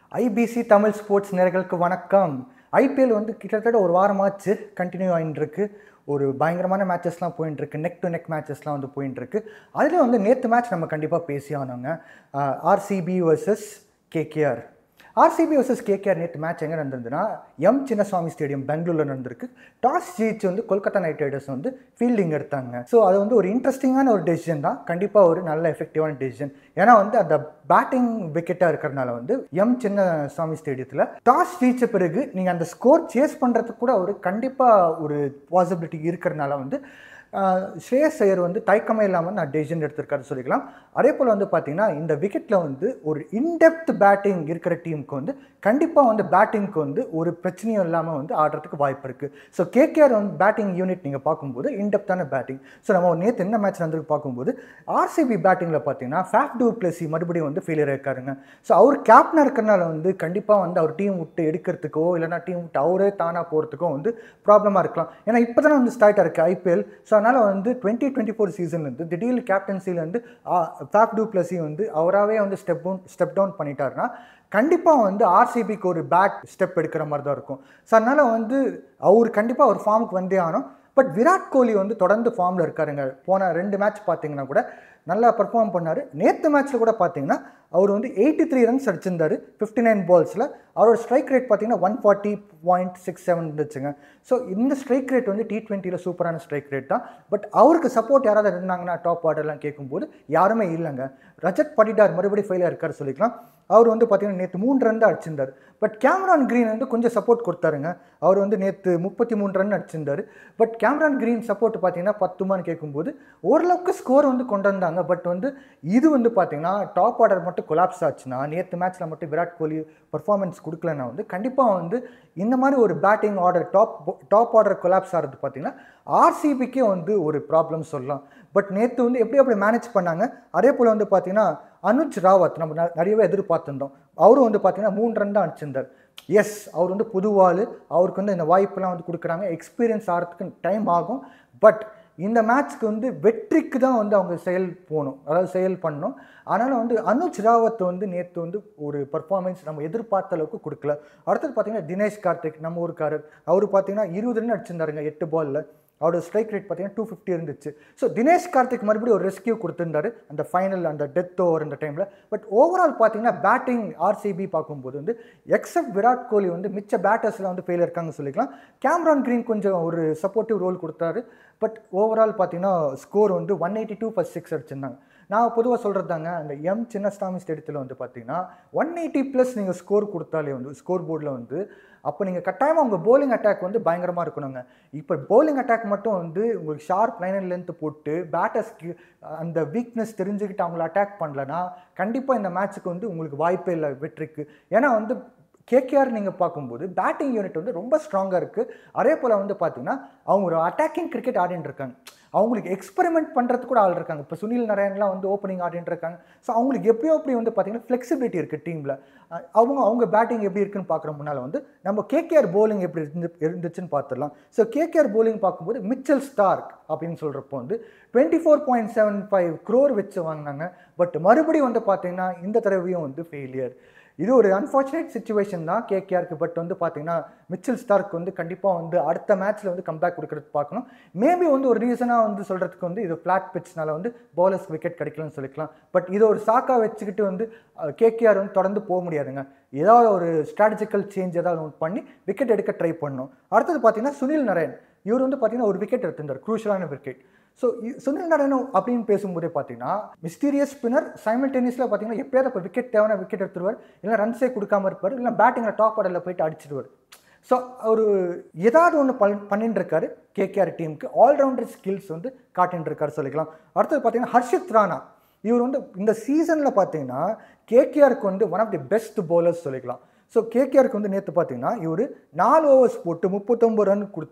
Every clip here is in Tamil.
ஐபிசி தமிழ் ஸ்போர்ட்ஸ் நேர்களுக்கு வணக்கம் ஐபிஎல் வந்து கிட்டத்தட்ட ஒரு வாரமாச்சு கண்டினியூ ஆகிட்டு இருக்கு ஒரு பயங்கரமான மேட்சஸ்லாம் போயிட்டு இருக்கு நெக் டு நெக் மேட்சஸ்லாம் வந்து போயிட்டு இருக்கு அதில் வந்து நேற்று மேட்ச் நம்ம கண்டிப்பாக பேசி ஆனோங்க RCB versus KKR RCB versus KKR நேற்று மேட்ச் எங்கே நடந்திருந்துன்னா எம் சின்னசுவாமி ஸ்டேடியம் பெங்களூரில் நடந்திருக்கு டாஸ் ஜெயிச்சு வந்து கொல்கத்தா நைட் ரைடர்ஸ் வந்து ஃபீல்டிங் எடுத்தாங்க ஸோ அது வந்து ஒரு இன்ட்ரெஸ்டிங்கான ஒரு டெசிஷன் தான் கண்டிப்பாக ஒரு நல்ல எஃபெக்டிவான டெசிஷன் ஏன்னா வந்து அந்த பேட்டிங் விக்கெட்டாக இருக்கிறனால வந்து எம் சின்னசுவாமி ஸ்டேடியத்தில் டாஸ் ஜெயிச்ச பிறகு நீங்கள் அந்த ஸ்கோர் சேஸ் பண்ணுறதுக்கு கூட ஒரு கண்டிப்பாக ஒரு பாசிபிலிட்டி இருக்கிறனால வந்து ஆஹ் ஸ்ரேயஸ் ஐயர் வந்து தயக்கமே இல்லாமல் நான் டெசிஷன் எடுத்திருக்காரு சொல்லிக்கலாம் அதே போல் வந்து பார்த்தீங்கன்னா இந்த விக்கெட்டில் வந்து ஒரு இன்டெப்த் பேட்டிங் இருக்கிற டீமுக்கு வந்து கண்டிப்பாக வந்து பேட்டிங்க்கு வந்து ஒரு பிரச்சனையும் இல்லாமல் வந்து ஆடுறதுக்கு வாய்ப்பு இருக்குது ஸோ கேகேஆர் வந்து பேட்டிங் யூனிட் நீங்கள் பார்க்கும்போது இன்டெப்த்தான பேட்டிங் ஸோ நம்ம நேற்று என்ன மேட்ச் நடந்திருக்கு பார்க்கும்போது ஆர்சிபி பேட்டிங்கில் பார்த்தீங்கன்னா ஃபேஃப் டூ பிளஸி மறுபடியும் வந்து ஃபெயிலியர் இருக்காருங்க ஸோ அவர் கேப்டனாக இருக்கிறனால வந்து கண்டிப்பாக வந்து அவர் டீம் விட்டு எடுக்கிறதுக்கோ இல்லைனா டீம் விட்டு அவரே தானாக போகிறதுக்கோ வந்து ப்ராப்ளமாக இருக்கலாம் ஏன்னா இப்போ தானே வந்து ஸ்டார்ட் இருக்குது ஐபிஎல் ஸோ அதனால் வந்து டுவெண்ட்டி டுவெண்ட்டி ஃபோர் சீசன்லேருந்து திடீர்னு கேப்டன்சிலேருந்து ஃபேப் டூ ப்ளஸி வந்து அவராகவே வந்து ஸ்டெப் டவுன் ஸ்டெப் டவுன் பண்ணிட்டாருன்னா கண்டிப்பாக வந்து ஆர்சிபிக்கு ஒரு பேக் ஸ்டெப் எடுக்கிற மாதிரி தான் இருக்கும் ஸோ அதனால் வந்து அவர் கண்டிப்பாக ஒரு ஃபார்முக்கு வந்தே ஆகணும் பட் விராட் கோலி வந்து தொடர்ந்து ஃபார்மில் இருக்காருங்க போன ரெண்டு மேட்ச் பார்த்தீங்கன்னா கூட நல்லா பர்ஃபார்ம் பண்ணார் நேற்று மேட்ச்சில் கூட பார்த்தீங்கன்னா அவர் வந்து எயிட்டி த்ரீ ரன்ஸ் அடிச்சிருந்தாரு ஃபிஃப்டி நைன் பால்ஸில் அவரோட ஸ்ட்ரைக் ரேட் பார்த்தீங்கன்னா one forty point six seven இருந்துச்சுங்க ஸோ இந்த ஸ்ட்ரைக் ரேட் வந்து டி டுவெண்ட்டியில் சூப்பரான ஸ்ட்ரைக் ரேட் தான் பட் அவருக்கு சப்போர்ட் யாராவது இருந்தாங்கன்னா டாப் ஆர்டர்லாம் கேட்கும்போது யாருமே இல்லைங்க ரஜத் படிடார் மறுபடியும் ஃபெயிலாக இருக்கார் சொல்லிக்கலாம் அவர் வந்து பார்த்தீங்கன்னா நேற்று மூணு ரன் தான் அடிச்சிருந்தார் பட் கேமரான் க்ரீன் வந்து கொஞ்சம் சப்போர்ட் கொடுத்தாருங்க அவர் வந்து நேற்று முப்பத்தி மூணு ரன் அடிச்சிருந்தார் பட் கேமரான் க்ரீன் சப்போர்ட் பார்த்தீங்கன்னா பத்துமான்னு கேட்கும்போது ஓரளவுக்கு ஸ்கோர் வந்து கொண்டு வந்தாங்க பட் வந்து இது வந்து பார்த்தீங்கன்னா டாப் ஆர்டர் மட்டும் கொலாப்ஸ் ஆச்சுன்னா நேற்று மேட்ச்சில் மட்டும் விராட் கோலி பர்ஃபார்மன்ஸ் கொடுக்கலன்னா வந்து கண்டிப்பாக வந்து இந்த மாதிரி ஒரு batting order top top order collapse ஆகிறது பார்த்தீங்கன்னா ஆர்சிபிக்கே வந்து ஒரு ப்ராப்ளம் சொல்லலாம் பட் நேற்று வந்து எப்படி அப்படி மேனேஜ் பண்ணாங்க அதே போல் வந்து பார்த்தீங்கன்னா அனுஜ் ராவத் நம்ம ந- நிறையவே எதிர்பார்த்துருந்தோம் அவரும் வந்து பார்த்தீங்கன்னா மூணு ரன் தான் அடிச்சிருந்தார் எஸ் அவர் வந்து புதுவாள் அவருக்கு வந்து இந்த வாய்ப்பெல்லாம் வந்து கொடுக்குறாங்க எக்ஸ்பீரியன்ஸ் ஆகிறதுக்கு டைம் ஆகும் பட் இந்த மேட்ச்க்கு வந்து வெற்றிக்கு தான் வந்து அவங்க செயல் போகணும் அதாவது செயல் பண்ணணும் அதனால் வந்து அனுஜ் ராவத் வந்து நேற்று வந்து ஒரு பர்ஃபார்மன்ஸ் நம்ம எதிர்பார்த்த அளவுக்கு கொடுக்கல அடுத்தது பார்த்தீங்கன்னா தினேஷ் கார்த்திக் நம்ம ஊருக்காரர் அவர் பார்த்தீங்கன்னா இருபது ரன் அடிச்சிருந்தாருங்க எட்டு பாலில் அவரோட ஸ்ட்ரைக் ரேட் பார்த்தீங்கன்னா டூ ஃபிஃப்டி இருந்துச்சு ஸோ தினேஷ் கார்த்திக் மறுபடியும் ஒரு ரெஸ்கியூ கொடுத்துருந்தாரு அந்த ஃபைனல் அந்த டெத் ஓவர் அந்த டைமில் பட் ஓவரால் பார்த்தீங்கன்னா பேட்டிங் ஆர்சிபி பார்க்கும்போது வந்து எக்ஸப்ட் விராட் கோலி வந்து மிச்ச பேட்டர்ஸ்லாம் வந்து ஃபெயில் இருக்காங்கன்னு சொல்லிக்கலாம் கேம்ரான் கிரீன் கொஞ்சம் ஒரு சப்போர்ட்டிவ் ரோல் கொடுத்தாரு பட் ஓவரால் பார்த்தீங்கன்னா ஸ்கோர் வந்து one eighty two first six அடிச்சிருந்தாங்க நான் பொதுவாக சொல்கிறது தாங்க அந்த எம் சின்னஸ்தாமி ஸ்டேடியத்தில் வந்து பார்த்தீங்கன்னா ஒன் எயிட்டி ப்ளஸ் நீங்கள் ஸ்கோர் கொடுத்தாலே வந்து ஸ்கோர் போர்டில் வந்து அப்போ நீங்கள் கட்டாயமாக உங்கள் bowling அட்டாக் வந்து பயங்கரமாக இருக்கணுங்க இப்போ bowling அட்டாக் மட்டும் வந்து உங்களுக்கு ஷார்ப் லைன் அண்ட் லென்த் போட்டு பேட்டர்ஸ்க்கு அந்த வீக்னஸ் தெரிஞ்சுக்கிட்டு அவங்கள அட்டாக் பண்ணலன்னா கண்டிப்பாக இந்த மேட்ச்சுக்கு வந்து உங்களுக்கு வாய்ப்பே இல்லை வெற்றிக்கு ஏன்னா வந்து கேகேஆர் நீங்கள் பார்க்கும்போது பேட்டிங் யூனிட் வந்து ரொம்ப ஸ்ட்ராங்காக இருக்குது அதே போல் வந்து பார்த்தீங்கன்னா அவங்க ஒரு அட்டாக்கிங் கிரிக்கெட் ஆடிட்டு இருக்காங்க அவங்களுக்கு எக்ஸ்பெரிமெண்ட் பண்ணுறதுக்கு கூட ஆள் இருக்காங்க இப்போ சுனில் நாராயண்லாம் வந்து ஓப்பனிங் ஆடிட்டு இருக்காங்க ஸோ அவங்களுக்கு எப்படியோ அப்படி வந்து பார்த்தீங்கன்னா ஃப்ளெக்சிபிலிட்டி இருக்குது டீமில் அவங்க அவங்க பேட்டிங் எப்படி இருக்குன்னு பார்க்குற முன்னால் வந்து நம்ம கேகேஆர் bowling எப்படி இருந்து இருந்துச்சுன்னு பார்த்துடலாம் ஸோ கேகேஆர் bowling பார்க்கும்போது மிச்சல் ஸ்டார்க் அப்படின்னு சொல்கிறப்போ வந்து twenty four point seven five crore வச்சு வாங்கினாங்க பட் மறுபடியும் வந்து பார்த்தீங்கன்னா இந்த தடவையும் வந்து ஃபெயிலியர் இது ஒரு அன்ஃபார்ச்சுனேட் சுச்சுவேஷன் தான் கேகேஆருக்கு பட் வந்து பார்த்தீங்கன்னா மிச்சல் ஸ்டார்க் வந்து கண்டிப்பாக வந்து அடுத்த மேட்ச்சில் வந்து கம்பேக் கொடுக்கறது பார்க்கணும் மேபி வந்து ஒரு ரீசனாக வந்து சொல்கிறதுக்கு வந்து இது ஃப்ளாட் பிட்ச்னால வந்து பவுலர்ஸ் விக்கெட் கிடைக்கலன்னு சொல்லிக்கலாம் பட் இதை ஒரு சாக்கா வச்சுக்கிட்டு வந்து கேகேஆர் வந்து தொடர்ந்து போக முடியாதுங்க ஏதாவது ஒரு ஸ்ட்ராட்டஜிக்கல் சேஞ்ச் ஏதாவது ஒன்று பண்ணி விக்கெட் எடுக்க ட்ரை பண்ணணும் அடுத்தது பார்த்தீங்கன்னா சுனில் நரேன் இவர் வந்து பார்த்தீங்கன்னா ஒரு விக்கெட் எடுத்திருந்தார் குரூஷலான விக்கெட் ஸோ சுனில் நரேனும் அப்படின்னு பேசும்போதே பார்த்தீங்கன்னா மிஸ்டீரியஸ் ஸ்பின்னர் சைமல்டேனியஸில் பார்த்தீங்கன்னா எப்பயாவது இப்போ விக்கெட் தேவையான விக்கெட் எடுத்துருவார் இல்லை ரன்ஸே கொடுக்காம இருப்பார் இல்லை பேட்டிங்கில் டாப் ஆர்டரில் போயிட்டு அடிச்சிடுவார் ஸோ ஒரு ஏதாவது ஒன்று பண் பண்ணிட்டு இருக்காரு கேகேஆர் டீமுக்கு ஆல்ரவுண்டர் ஸ்கில்ஸ் வந்து காட்டின்னு இருக்காரு சொல்லிக்கலாம் அடுத்தது பார்த்தீங்கன்னா ஹர்ஷித் ராணா இவர் வந்து இந்த சீசனில் பார்த்தீங்கன்னா கேகேஆருக்கு வந்து one of the best bowlers சொல்லிக்கலாம் ஸோ கேகேஆருக்கு வந்து நேற்று பார்த்தீங்கன்னா இவர் நாலு ஓவர்ஸ் போட்டு முப்பத்தொம்பது ரன் கொடுத்து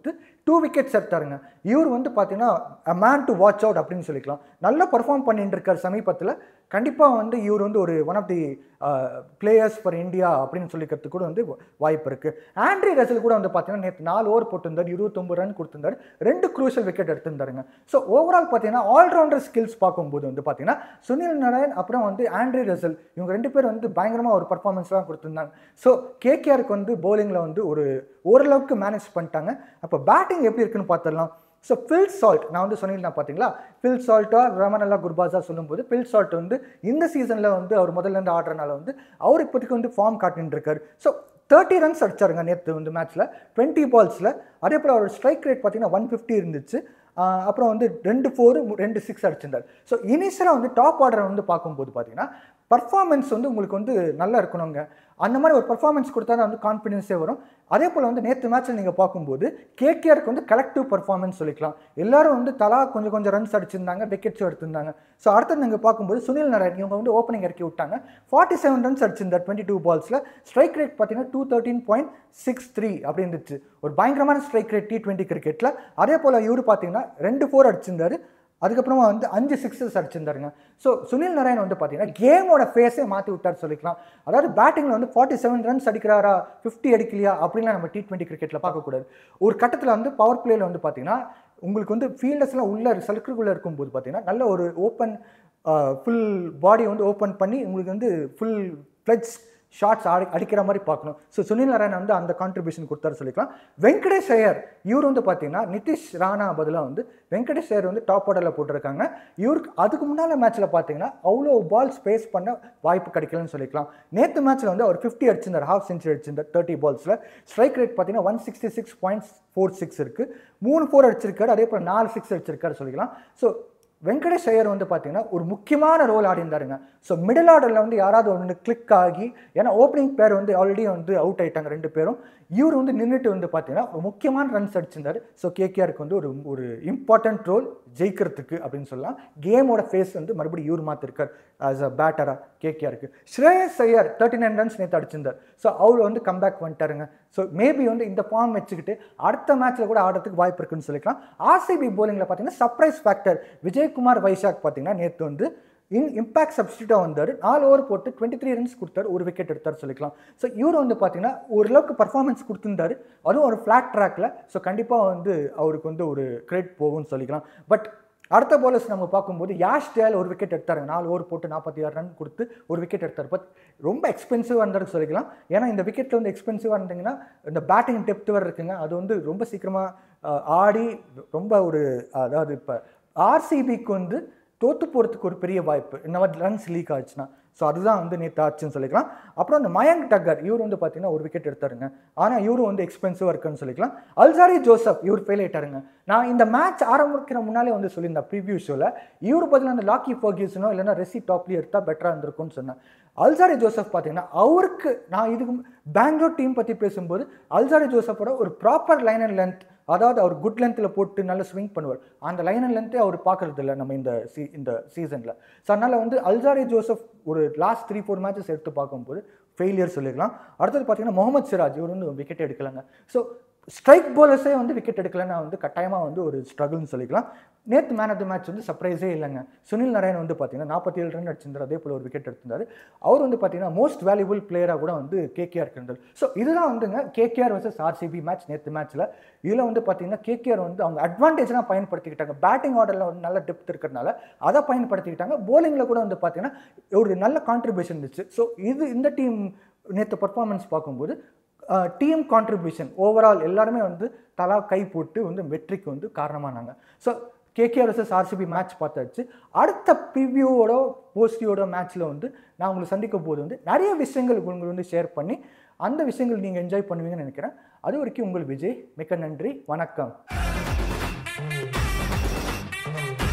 டூ விக்கெட்ஸ் எடுத்தாருங்க இவர் வந்து பார்த்தீங்கன்னா மேன் டு வாட்ச் அவுட் அப்படின்னு சொல்லிக்கலாம் நல்லா பர்ஃபார்ம் பண்ணிட்டு இருக்கார் சமீபத்தில் கண்டிப்பாக வந்து இவர் வந்து ஒரு one of the players for India அப்படின்னு சொல்லிக்கிறதுக்கு கூட வந்து வாய்ப்பு இருக்குது ஆண்ட்ரி ரசல் கூட வந்து பார்த்தீங்கன்னா நேற்று நாலு ஓவர் போட்டிருந்தார் இருபத்தொம்பது ரன் கொடுத்திருந்தார் ரெண்டு குரூஷல் விக்கெட் எடுத்திருந்தாருங்க ஸோ ஓவரால் பார்த்தீங்கன்னா ஆல்ரவுண்டர் ஸ்கில்ஸ் பார்க்கும்போது வந்து பார்த்தீங்கன்னா சுனில் நாராயண் அப்புறம் வந்து ஆண்ட்ரி ரசல் இவங்க ரெண்டு பேர் வந்து பயங்கரமாக ஒரு பர்ஃபார்மன்ஸ்லாம் கொடுத்துருந்தாங்க ஸோ கேகேஆருக்கு வந்து bowlingல வந்து ஒரு ஓரளவுக்கு மேனேஜ் பண்ணிட்டாங்க அப்போ பேட்டிங் எப்படி இருக்குன்னு பார்த்துடலாம் ஸோ ஃபில் சால்ட் நான் வந்து சொன்னீங்கன்னா பார்த்தீங்களா ஃபில் சால்ட்டா ரமனல்லா குர்பாஸா சொல்லும்போது ஃபில் சால்ட் வந்து இந்த சீசனில் வந்து அவர் முதல்ல இருந்து ஆடுறனால வந்து அவர் இப்போதைக்கு வந்து ஃபார்ம் காட்டின்னு இருக்காரு ஸோ தேர்ட்டி ரன்ஸ் அடிச்சாருங்க நேற்று வந்து மேட்ச்சில் டுவெண்ட்டி பால்ஸில் அதே போல் அவர் ஸ்ட்ரைக் ரேட் பார்த்தீங்கன்னா ஒன் ஃபிஃப்டி இருந்துச்சு ஆஹ் அப்புறம் வந்து ரெண்டு ஃபோரு ரெண்டு சிக்ஸ் அடிச்சிருந்தார் ஸோ இனிஷியலாக வந்து டாப் ஆர்டர் வந்து பார்க்கும்போது பார்த்தீங்கன்னா பர்ஃபார்மன்ஸ் வந்து உங்களுக்கு வந்து நல்லா இருக்கணுங்க அந்த மாதிரி ஒரு பர்ஃபார்மன்ஸ் கொடுத்தா தான் வந்து கான்ஃபிடென்ஸே வரும் அதே போல் வந்து நேற்று மேட்ச்சில் நீங்கள் பார்க்கும்போது கேகேஆருக்கு வந்து கலெக்டிவ் பர்ஃபார்மன்ஸ் சொல்லிக்கலாம் எல்லாரும் வந்து தலா கொஞ்சம் கொஞ்சம் ரன்ஸ் அடிச்சிருந்தாங்க விக்கெட்ஸ் எடுத்திருந்தாங்க ஸோ அடுத்தது நீங்கள் பார்க்கும்போது சுனில் நாராயண் இவங்க வந்து ஓப்பனிங் இறக்கி விட்டாங்க ஃபார்ட்டி செவன் ரன்ஸ் அடிச்சிருந்தார் டுவெண்ட்டி டூ பால்ஸில் ஸ்ட்ரைக் ரேட் பார்த்தீங்கன்னா two thirteen point six three அப்படி இருந்துச்சு ஒரு பயங்கரமான ஸ்ட்ரைக் ரேட் டி டுவெண்ட்டி கிரிக்கெட்டில் அதே போல் இவர் பார்த்தீங்கன்னா ரெண்டு ஃபோர் அடிச்சிருந்தாரு அதுக்கப்புறமா வந்து அஞ்சு சிக்ஸஸ் அடிச்சிருந்தாருங்க ஸோ சுனில் நாராயண் வந்து பார்த்தீங்கன்னா கேமோட ஃபேஸே மாற்றி விட்டார் சொல்லிக்கலாம் அதாவது பேட்டிங்கில் வந்து ஃபார்ட்டி செவன் ரன்ஸ் அடிக்கிறாரா ஃபிஃப்டி அடிக்கலையா அப்படின்லாம் நம்ம டி டுவெண்ட்டி கிரிக்கெட்டில் பார்க்கக்கூடாது ஒரு கட்டத்தில் வந்து பவர் பிளேயில் வந்து பார்த்தீங்கன்னா உங்களுக்கு வந்து ஃபீல்டர்ஸ்லாம் உள்ள சர்க்கிள்குள்ளே இருக்கும்போது பார்த்தீங்கன்னா நல்ல ஒரு ஓப்பன் ஃபுல் பாடியை வந்து ஓப்பன் பண்ணி உங்களுக்கு வந்து ஃபுல் ஃப்ளட்ஸ் ஷாட்ஸ் அடி அடிக்கிற மாதிரி பார்க்கணும் ஸோ சுனில் நாராயண் வந்து அந்த கான்ட்ரிபியூஷன் கொடுத்தாரு சொல்லிக்கலாம் வெங்கடேஷ் ஐயர் இவர் வந்து பார்த்தீங்கன்னா நிதிஷ் ராணா பதிலாக வந்து வெங்கடேஷ் ஐயர் வந்து டாப் ஆர்டரில் போட்டிருக்காங்க இவருக்கு அதுக்கு முன்னால் மேட்ச்சில் பார்த்தீங்கன்னா அவ்வளோ பால் ஸ்பேஸ் பண்ண வாய்ப்பு கிடைக்கலன்னு சொல்லிக்கலாம் நேற்று மேட்ச்சில் வந்து அவர் ஃபிஃப்டி அடிச்சிருந்தார் ஹாஃப் செஞ்சுரி அடிச்சிருந்தார் தேர்ட்டி பால்ஸில் ஸ்ட்ரைக் ரேட் பார்த்தீங்கன்னா one sixty six point four six இருக்குது மூணு ஃபோர் அடிச்சிருக்காரு அதே போல் நாலு சிக்ஸ் அடிச்சிருக்காரு சொல்லிக்கலாம் ஸோ வெங்கடேஷ் ஐயர் வந்து பார்த்தீங்கன்னா ஒரு முக்கியமான ரோல் ஆடிருந்தாருங்க ஸோ மிடில் ஆர்டரில் வந்து யாராவது ஒன்று கிளிக் ஆகி ஏன்னா ஓப்பனிங் பேர் வந்து ஆல்ரெடி வந்து அவுட் ஆயிட்டாங்க ரெண்டு பேரும் இவர் வந்து நின்றுட்டு வந்து பார்த்தீங்கன்னா ஒரு முக்கியமான ரன்ஸ் அடிச்சிருந்தாரு ஸோ கேகேஆருக்கு வந்து ஒரு ஒரு இம்பார்ட்டன்ட் ரோல் ஜெயிக்கிறதுக்கு அப்படின்னு சொல்லலாம் கேமோட ஃபேஸ் வந்து மறுபடியும் இவர் மாற்றிருக்கார் ஆஸ் அ பேட்டராக கேகேஆருக்கு Shreyas Iyer thirty nine runs நேற்று அடிச்சிருந்தார் ஸோ அவர் வந்து கம்பேக் பண்ணிட்டாருங்க ஸோ மேபி வந்து இந்த ஃபார்ம் வச்சுக்கிட்டு அடுத்த மேட்ச்சில் கூட ஆடுறதுக்கு வாய்ப்பு இருக்குன்னு சொல்லிக்கலாம் ஆர்சிபி போலிங்கில் பார்த்தீங்கன்னா சர்ப்ரைஸ் ஃபேக்டர் விஜயகுமார் வைசாக் பார்த்தீங்கன்னா நேற்று வந்து இன் இம்பாக்ட் சப்ஸ்டியூட்டாக வந்தார் நாலு ஓவர் போட்டு டுவெண்ட்டி த்ரீ ரன்ஸ் கொடுத்தாரு ஒரு விக்கெட் எடுத்தார் சொல்லிக்கலாம் ஸோ இவர் வந்து பார்த்தீங்கன்னா ஓரளவுக்கு பர்ஃபார்மன்ஸ் கொடுத்துருந்தாரு அதுவும் ஒரு ஃப்ளாட் ட்ராக்ல ஸோ கண்டிப்பாக வந்து அவருக்கு வந்து ஒரு கிரெடிட் போகும்னு சொல்லிக்கலாம் பட் அடுத்த போலர்ஸ் நம்ம பார்க்கும்போது யாஷ் டேல் ஒரு விக்கெட் எடுத்தாருங்க நாலு ஓவர் போட்டு நாற்பத்தி ஆறு ரன் கொடுத்து ஒரு விக்கெட் எடுத்தார் பட் ரொம்ப எக்ஸ்பென்சிவாக இருந்தாரு சொல்லிக்கலாம் ஏன்னா இந்த விக்கெட்டில் வந்து எக்ஸ்பென்சிவாக இருந்தீங்கன்னா இந்த பேட்டிங் டெப்த் வேறு இருக்குங்க அது வந்து ரொம்ப சீக்கிரமாக ஆடி ரொம்ப ஒரு அதாவது இப்போ ஆர்சிபிக்கு வந்து தோத்து போகிறதுக்கு ஒரு பெரிய வாய்ப்பு இந்த மாதிரி ரன்ஸ் லீக் ஆச்சுன்னா ஸோ அதுதான் வந்து நேற்று ஆச்சுன்னு சொல்லிக்கலாம் அப்புறம் இந்த மயங்க் டக்கர் இவர் வந்து பார்த்தீங்கன்னா ஒரு விக்கெட் எடுத்தாருங்க ஆனால் இவரும் வந்து எக்ஸ்பென்சிவாக இருக்குன்னு சொல்லிக்கலாம் அல்சாரி ஜோசப் இவர் ஃபெயில் ஆயிட்டாருங்க நான் இந்த மேட்ச் ஆரம்பிக்கிற முன்னாலே வந்து சொல்லியிருந்தேன் ப்ரீவியூ ஷோவில் இவர் பதில் அந்த லாக்கி ஃபர்கியூசனோ இல்லைன்னா ரெசி டாப்லி எடுத்தால் பெட்டராக இருந்திருக்கும்னு சொன்னேன் அல்சாரி ஜோசப் பார்த்தீங்கன்னா அவருக்கு நான் இதுக்கு பெங்களூர் டீம் பற்றி பேசும்போது அல்சாரி ஜோசப்போட ஒரு ப்ராப்பர் லைன் அண்ட் லென்த் அதாவது அவர் குட் லென்த்தில் போட்டு நல்லா ஸ்விங் பண்ணுவார் அந்த லைன் அண்ட் லென்த்தே அவர் பார்க்கறது இல்லை நம்ம இந்த சீ இந்த சீசனில் ஸோ அதனால் வந்து அல்சாரி ஜோசப் ஒரு லாஸ்ட் த்ரீ ஃபோர் மேட்சஸ் எடுத்து பார்க்கும்போது ஃபெயிலியர் சொல்லிக்கலாம் அடுத்தது பார்த்தீங்கன்னா முகமது சிராஜ் இவர் வந்து விக்கெட் எடுக்கலைங்க ஸோ ஸ்ட்ரைக் போலர்ஸே வந்து விக்கெட் எடுக்கலன்னா வந்து கட்டாயமாக வந்து ஒரு ஸ்ட்ரகிள்னு சொல்லிக்கலாம் நேற்று மேன் ஆஃப் த மேட்ச் வந்து சர்ப்ரைஸே இல்லைங்க சுனில் நாராயண் வந்து பார்த்தீங்கன்னா நாற்பத்தி ஏழு ரன் அடிச்சிருந்தார் அதே போல் ஒரு விக்கெட் எடுத்திருந்தார் அவர் வந்து பார்த்தீங்கன்னா மோஸ்ட் வேல்யூபிள் பிளேயராக கூட வந்து கேகேஆர் இருந்தார் ஸோ இதுதான் வந்துங்க கேகேஆர் வர்சஸ் ஆர்சிபி மேட்ச் நேற்று மேட்ச்சில் இதில் வந்து பார்த்தீங்கன்னா கேகேஆர் வந்து அவங்க அட்வான்டேஜ்லாம் பயன்படுத்திக்கிட்டாங்க பேட்டிங் ஆர்டரில் வந்து நல்ல டெப்த் இருக்கிறனால அதை பயன்படுத்திக்கிட்டாங்க போலிங்கில் கூட வந்து பார்த்தீங்கன்னா ஒரு நல்ல கான்ட்ரிபியூஷன் இருந்துச்சு ஸோ இது இந்த டீம் நேற்று பர்ஃபார்மன்ஸ் பார்க்கும்போது டீம் கான்ட்ரிபியூஷன் ஓவரால் எல்லாருமே வந்து தலா கை போட்டு வந்து வெற்றிக்கு வந்து காரணமானாங்க so KKR versus RCB match பார்த்தாச்சு அடுத்த ப்ரிவியூவோட போஸ்டியோட மேட்ச்சில் வந்து நான் உங்களை சந்திக்கும் போது வந்து நிறைய விஷயங்கள் உங்களுக்கு வந்து ஷேர் பண்ணி அந்த விஷயங்கள் நீங்கள் என்ஜாய் பண்ணுவீங்கன்னு நினைக்கிறேன் அது வரைக்கும் உங்கள் விஜய் மிக்க நன்றி வணக்கம்